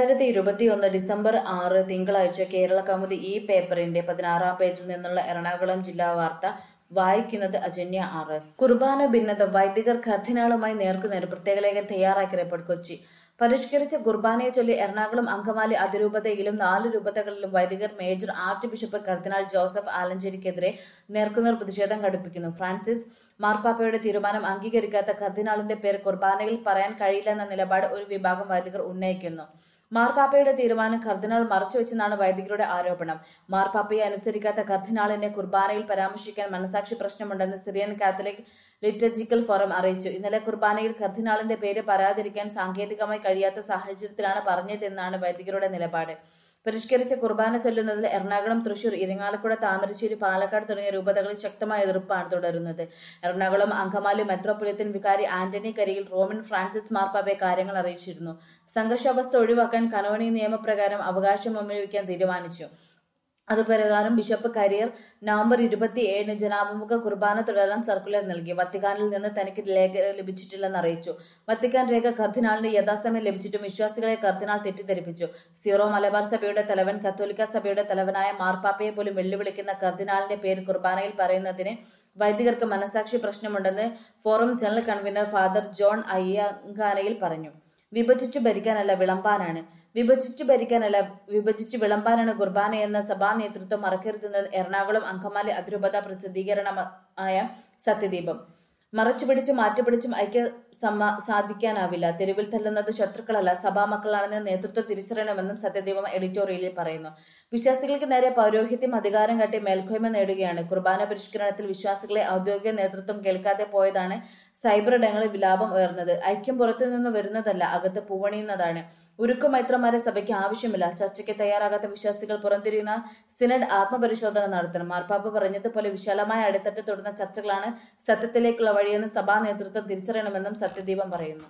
രണ്ടായിരത്തി ഇരുപത്തിയൊന്ന് ഡിസംബർ ആറ് തിങ്കളാഴ്ച കേരള കൗമുദി ഈ പേപ്പറിന്റെ പതിനാറാം പേജിൽ നിന്നുള്ള എറണാകുളം ജില്ലാ വാർത്ത വായിക്കുന്നത് അജന്യ ആർ എസ് കുർബാന ഭിന്നത വൈദികർ കർദിനാളുമായി നേർക്കുനേർ പ്രത്യേക ലേഖൻ തയ്യാറാക്കി റിപ്പോർട്ട് കൊച്ചി പരിഷ്കരിച്ച കുർബാനയെ ചൊല്ലി എറണാകുളം അങ്കമാലി അതിരൂപതയിലും നാല് രൂപതകളിലും വൈദികർ major archbishop cardinal Joseph ആലഞ്ചേരിക്കെതിരെ നേർക്കുനേർ പ്രതിഷേധം ഘടിപ്പിക്കുന്നു ഫ്രാൻസിസ് മാർപ്പാപ്പയുടെ തീരുമാനം അംഗീകരിക്കാത്ത കർദിനാളിന്റെ പേര് കുർബാനയിൽ പറയാൻ കഴിയില്ലെന്ന നിലപാട് ഒരു വിഭാഗം വൈദികർ ഉന്നയിക്കുന്നു മാർപ്പാപ്പയുടെ തീരുമാനം കർദിനാൾ മറച്ചുവെച്ചെന്നാണ് വൈദികരുടെ ആരോപണം മാർപ്പാപ്പയെ അനുസരിക്കാത്ത കർദിനാളിനെ കുർബാനയിൽ പരാമർശിക്കാൻ മനസാക്ഷി പ്രശ്നമുണ്ടെന്ന് സിറിയൻ കാത്തലിക് ലിറ്റർജിക്കൽ ഫോറം അറിയിച്ചു ഇന്നലെ കുർബാനയിൽ കർദിനാളിന്റെ പേര് പറയാതിരിക്കാൻ സാങ്കേതികമായി കഴിയാത്ത സാഹചര്യത്തിലാണ് പറഞ്ഞതെന്നാണ് വൈദികരുടെ നിലപാട് പരിഷ്കരിച്ച കുർബാന ചൊല്ലുന്നതിൽ എറണാകുളം തൃശൂർ ഇരിങ്ങാലക്കുട താമരശ്ശേരി പാലക്കാട് തുടങ്ങിയ രൂപതകളിൽ ശക്തമായ എതിർപ്പാണ് തുടരുന്നത് എറണാകുളം അങ്കമാലി മെത്രോപൊളിറ്റൻ വികാരി ആന്റണി കരിയിൽ റോമൻ ഫ്രാൻസിസ് മാർപ്പാപ്പയെ കാര്യങ്ങൾ അറിയിച്ചിരുന്നു സംഘർഷാവസ്ഥ ഒഴിവാക്കാൻ കനോണി നിയമപ്രകാരം അവകാശം ഉപയോഗിക്കാൻ തീരുമാനിച്ചു അതുപ്രകാരം ബിഷപ്പ് കരിയർ നവംബർ ഇരുപത്തി ഏഴിന് ജനാഭിമുഖ കുർബാന തുടരാൻ സർക്കുലർ നൽകി വത്തിക്കാനിൽ നിന്ന് തനിക്ക് രേഖ ലഭിച്ചിട്ടില്ലെന്ന് അറിയിച്ചു വത്തിക്കാൻ രേഖ കർദിനാളിന് യഥാസമയം ലഭിച്ചിട്ടും വിശ്വാസികളെ കർദിനാൾ തെറ്റിദ്ധരിപ്പിച്ചു സീറോ മലബാർ സഭയുടെ തലവൻ കത്തോലിക്ക സഭയുടെ തലവനായ മാർപ്പാപ്പയെ പോലും വെല്ലുവിളിക്കുന്ന കർദിനാളിന്റെ പേര് കുർബാനയിൽ പറയുന്നതിന് വൈദികർക്ക് മനസാക്ഷി പ്രശ്നമുണ്ടെന്ന് forum general convener father John അയ്യങ്കാനയിൽ പറഞ്ഞു വിഭജിച്ചു ഭരിക്കാനല്ല വിളമ്പാനാണ് വിഭജിച്ചു ഭരിക്കാനല്ല വിഭജിച്ചു വിളമ്പാനാണ് കുർബാന എന്ന സഭാ നേതൃത്വം മറക്കരുതെന്ന് എറണാകുളം അങ്കമാലി അതിരൂപത പ്രസിദ്ധീകരണമായ സത്യദീപം മറച്ചുപിടിച്ചും മാറ്റിപ്പിടിച്ചും ഐക്യ സമ്മ സാധിക്കാനാവില്ല തെരുവിൽ തല്ലുന്നത് ശത്രുക്കളല്ല സഭാമക്കളാണെന്ന് നേതൃത്വം തിരിച്ചറിയണമെന്നും സത്യദീപം എഡിറ്റോറിയലിൽ പറയുന്നു വിശ്വാസികൾക്ക് നേരെ പൗരോഹിത്യം അധികാരം കാട്ടി മേൽക്കോയ്മ നേടുകയാണ് കുർബാന പരിഷ്കരണത്തിൽ വിശ്വാസികളെ ഔദ്യോഗിക നേതൃത്വം കേൾക്കാതെ പോയതാണ് സൈബർ ഇടങ്ങളിൽ വിലാപം ഉയർന്നത് ഐക്യം പുറത്തു നിന്ന് വരുന്നതല്ല അകത്ത് പൂവണിയുന്നതാണ് ഉരുക്കുമൈത്രന്മാരെ സഭയ്ക്ക് ആവശ്യമില്ല ചർച്ചയ്ക്ക് തയ്യാറാകാത്ത വിശ്വാസികൾ പുറംതിരിയുന്ന സിനഡ് ആത്മപരിശോധന നടത്തണം മാർപ്പാപ്പ പറഞ്ഞതുപോലെ വിശാലമായ അടിത്തട്ട് തൊടുന്ന ചർച്ചകളാണ് സത്യത്തിലേക്കുള്ള വഴിയെന്ന് സഭാ നേതൃത്വം തിരിച്ചറിയണമെന്നും സത്യദീപം പറയുന്നു